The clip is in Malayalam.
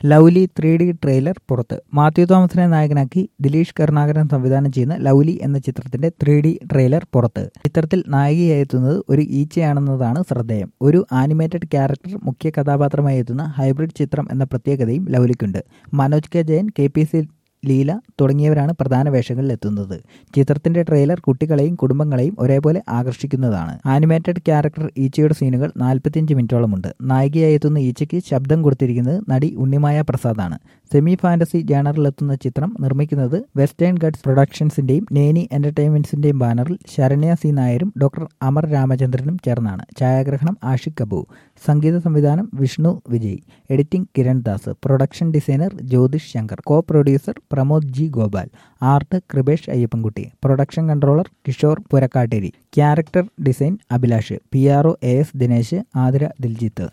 ലൗലി ത്രീ ഡി ട്രെയിലർ പുറത്ത് മാത്യു തോമസിനെ നായകനാക്കി ദിലീഷ് കരുണാകരൻ സംവിധാനം ചെയ്യുന്ന ലൗലി എന്ന ചിത്രത്തിന്റെ ത്രീ ഡി ട്രെയിലർ പുറത്ത് ചിത്രത്തിൽ നായികയായി എത്തുന്നത് ഒരു ഈച്ചയാണെന്നതാണ് ശ്രദ്ധേയം ഒരു ആനിമേറ്റഡ് ക്യാരക്ടർ മുഖ്യ കഥാപാത്രമായി എത്തുന്ന ഹൈബ്രിഡ് ചിത്രം എന്ന പ്രത്യേകതയും ലൗലിക്കുണ്ട് Manoj K Jayan K P C Leela തുടങ്ങിയവരാണ് പ്രധാന വേഷങ്ങളിൽ എത്തുന്നത് ചിത്രത്തിന്റെ ട്രെയിലർ കുട്ടികളെയും കുടുംബങ്ങളെയും ഒരേപോലെ ആകർഷിക്കുന്നതാണ് ആനിമേറ്റഡ് ക്യാരക്ടർ ഈച്ചയുടെ സീനുകൾ നാൽപ്പത്തിയഞ്ച് മിനിറ്റോളമുണ്ട് നായികയായി എത്തുന്ന ഈച്ചയ്ക്ക് ശബ്ദം കൊടുത്തിരിക്കുന്നത് നടി ഉണ്ണിമായ പ്രസാദാണ് സെമി ഫാന്റസി ജേണറിലെത്തുന്ന ചിത്രം നിർമ്മിക്കുന്നത് വെസ്റ്റേൺ ഗഡ്സ് പ്രൊഡക്ഷൻസിന്റെയും നേനി എന്റർടൈൻമെന്റ്സിന്റെയും ബാനറിൽ ശരണ്യ സി നായരും ഡോക്ടർ അമർ രാമചന്ദ്രനും ചേർന്നാണ് ഛായാഗ്രഹണം ആഷിഖ് കപൂർ സംഗീത സംവിധാനം Vishnu Vijay editing Kiran Das production designer Jyothish Shankar co producer Pramod G Gopal art Kripesh Ayyappankutty production controller Kishore Purakkatteri character design Abhilash P R O A S Dinesh Athira Diljith